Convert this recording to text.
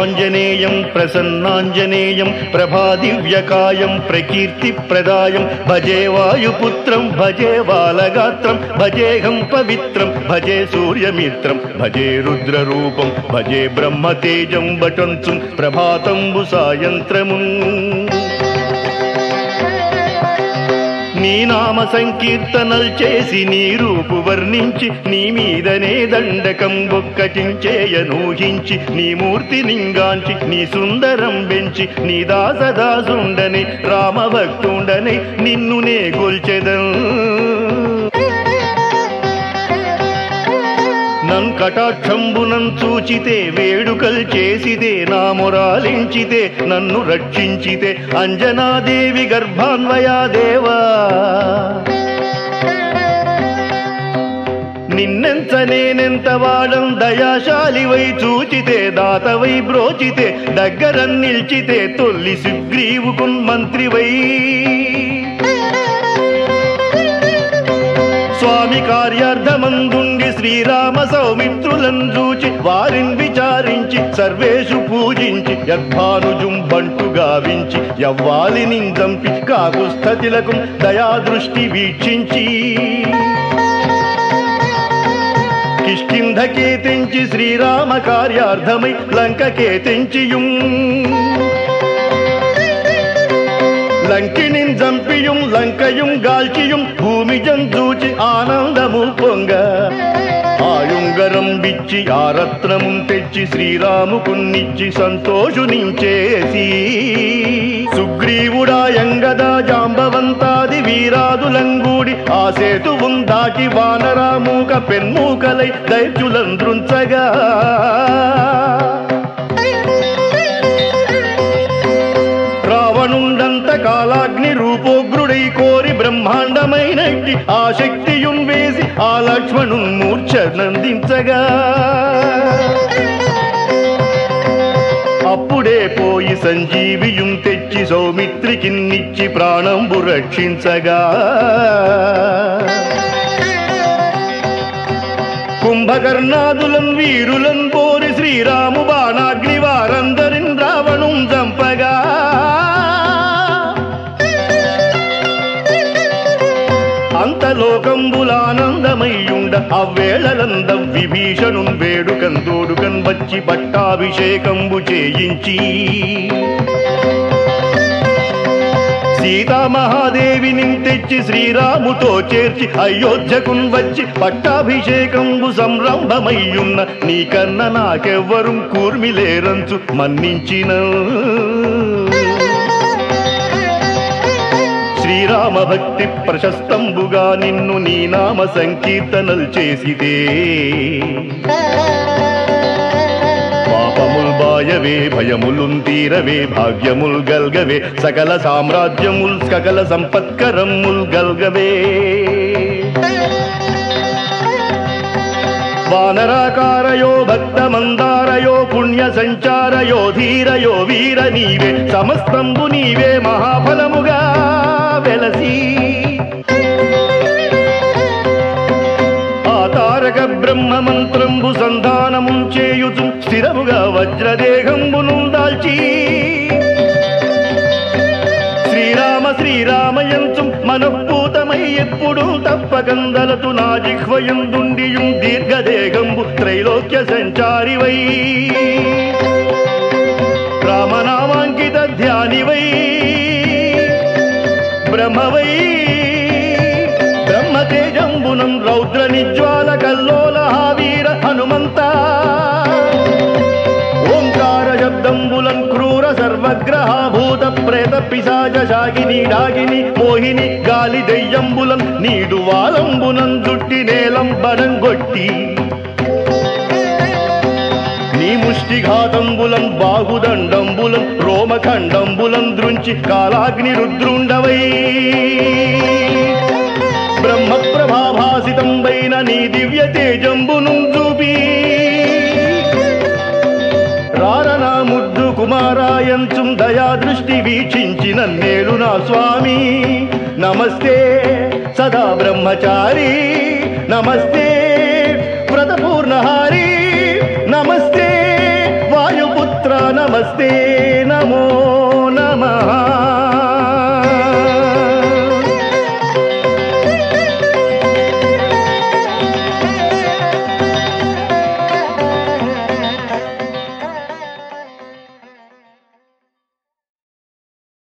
ప్రభాంజనేయం ప్రసన్నాంజనేయం ప్రభాదివ్యకాయం ప్రకీర్తిప్రదాయం భజే వాయుపుత్రం భజే బాలగాత్రం భజేహం పవిత్రం భజే సూర్యమిత్రం భజే రుద్రరూపం భజే బ్రహ్మతేజం బటంచు ప్రభాతంబు సాయంత్రము నీ నామ సంకీర్తనలు చేసి నీ రూపు వర్ణించి నీ మీదనే దండకం ఒక్కటించేయనూహించి నీ మూర్తి నింగాంచి నీ సుందరం పెంచి నీ దాసదాసుండని రామభక్తుండని నిన్ను నే గొల్చెదం నన్ కటాక్షంబునం చూచితే వేడుకల్ చేసితే నా మొరాలించితే నన్ను రక్షించితే అంజనాదేవి గర్భాన్వయా దేవా నిన్నెంత నేనెంత వాడం దయాశాలివై చూచితే దాతవై బ్రోచితే దగ్గర నిల్చితే తొల్లి సుగ్రీవుకున్ మంత్రివై స్వామి కార్యార్థమందుండి శ్రీరామ సౌమిత్రులను చూచి వారిని విచారించి సర్వేషు పూజించి యద్భానుజుం బంటు గావించి యవ్వాలిని చంపి కాకుస్థతిలకు దయాదృష్టి వీక్షించి కిష్కింధకే తెంచి శ్రీరామ కార్యార్థమై లంకకే తెంచియుం లంకిణిన్ జంపియుం లంకయుం గాల్చియుం భూమి జంతూచి ఆనందము పొంగ ఆయుంగరం బిచ్చి ఆ రత్నము తెచ్చి శ్రీరాముకున్నిచ్చి సంతోషునించేసి సుగ్రీవుడాయంగదా జాంబవంతాది వీరాదులంగూడి ఆ సేతువుం దాటి వానరామూక పెన్మూకలై దైత్యులంద్రుంచగా రావణుండంత కాలాగ్ని రూపోగ్రుడై కోరి బ్రహ్మాండమైనట్టి ఆ శక్తియుం వేసి ఆ లక్ష్మణున్ మూర్ఛ నందించగా అప్పుడే పోయి సంజీవియుం తెచ్చి సౌమిత్రికిన్నిచ్చి ప్రాణంబు రక్షించగా కుంభకర్ణాదులం వీరులం పోరి శ్రీరాము బాణాగ్ని వారందరిన్ రావణుం చంపగా అంతలోకంబులానందమయ్యుండ అవ్వేళలందం విభీషణున్ వేడుకన్ దోడుకన్ వచ్చి పట్టాభిషేకంబు చేయించి సీతామహాదేవిని తెచ్చి శ్రీరాముతో చేర్చి అయోధ్యకున్ వచ్చి పట్టాభిషేకంబు సంరంభమయ్యున్న నీకన్న నాకెవ్వరు కూర్మిలేరంచు మన్నించిన శ్రీరామ భక్తి ప్రశస్తంబుగా నిన్ను నీ నామ సంకీర్తనలు చేసిదే పాపముల్ బాయవే భయములున్ తీరవే భాగ్యముల్ గల్గవే సకల సామ్రాజ్యముల్ సకల సంపత్కరముల్ గల్గవే వానరాకారయో భక్త మందారయో పుణ్య సంచారయో ధీరయో వీర నీవే సమస్తంబు నీవే మహాఫలముగా వెలసి ఆ తారక బ్రహ్మ మంత్రంబు సంధానము చేయుచు స్థిరముగా వజ్రదేహంబును దాల్చి శ్రీరామ శ్రీరామయంచు మనఃపూతమై ఎప్పుడు తప్పకందలతు నా జిహ్వయందుండియుం దీర్ఘదేహంబు త్రైలోక్య సంచారివై రామనామాంకిత ధ్యానివై బ్రహ్మవై బ్రహ్మతేజంబునం రౌద్ర నిజ్వాల కల్లోల వీర హనుమంత ఓంకార శబ్దంబులం క్రూర సర్వగ్రహ భూత ప్రేత పిశాచ శాగిని డాగిని మోహిని గాలి దెయ్యంబులం నీడు వాలంబునం జుట్టి నేలం బడంగొట్టి నీ ముష్టిఘాతంబులం బాహుదండంబులం రోమఖండంబులం దృంచి కాలాగ్ని రుద్రుండవై బ్రహ్మ ప్రభాభాసితం వైన నీ దివ్య తేజంబును చూపి రారనా ముద్దు కుమారాయంచుం దయా దృష్టి వీక్షించిన నేలు నా స్వామి నమస్తే సదా బ్రహ్మచారి నమస్తే వ్రతపూర్ణహారి నమస్తే వాయుపుత్ర నమ నమస్తే నమో